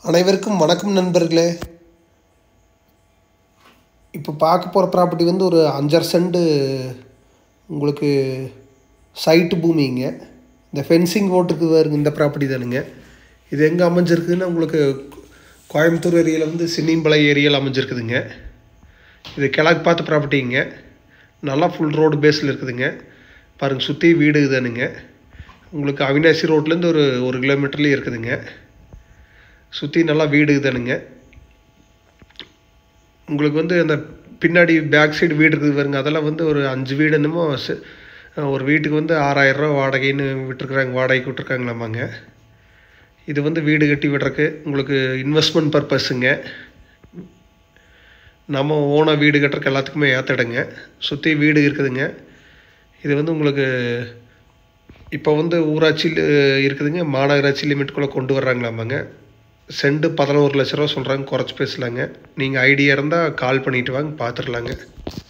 அனைவருக்கும் வணக்கம் நண்பர்களே இப்போ பார்க்க போகிற ப்ராப்பர்ட்டி வந்து ஒரு அஞ்சரை சென்ட் உங்களுக்கு சைட்டு பூமிங்க இந்த ஃபென்சிங் போட்டிருக்கு பாருங்க இந்த ப்ராப்பர்ட்டி தானுங்க இது எங்கே அமைஞ்சிருக்குதுன்னா உங்களுக்கு கோயம்புத்தூர் ஏரியாவில் வந்து சின்னிம்பளை ஏரியாவில் அமைஞ்சிருக்குதுங்க இது கிழக்கு பார்த்த ப்ராப்பர்ட்டிங்க நல்லா ஃபுல் ரோடு பேஸில் இருக்குதுங்க பாருங்கள் சுற்றி வீடு தானுங்க உங்களுக்கு அவினாசி ரோட்லேருந்து ஒரு ஒரு கிலோமீட்டர்லேயே இருக்குதுங்க சுற்றி நல்லா வீடு தானுங்க உங்களுக்கு வந்து அந்த பின்னாடி பேக் சைடு வீடு இருக்குது பாருங்க அதெல்லாம் வந்து ஒரு அஞ்சு வீடு என்னமோ ச- ஒரு வீட்டுக்கு வந்து ஆறாயிரரூவா வாடகைன்னு விட்டுருக்குறாங்க வாடகைக்கு விட்டுருக்காங்களாமாங்க இது வந்து வீடு கட்டி விடுறக்கு உங்களுக்கு இன்வெஸ்ட்மெண்ட் பர்பஸுங்க நம்ம ஓனாக வீடு கட்டுறக்கு எல்லாத்துக்குமே ஏற்றிடுங்க சுற்றி வீடு இருக்குதுங்க இது வந்து உங்களுக்கு இப்போ வந்து ஊராட்சியில் இருக்குதுங்க மாநகராட்சி லிமிட்டுக்குள்ளே கொண்டு வர்றாங்களாமாங்க செண்டு பதினோரு லட்ச ரூபா சொல்கிறாங்க குறைச்சி பேசலாங்க நீங்கள் ஐடியா இருந்தால் கால் பண்ணிட்டு வாங்க பார்த்துடலாங்க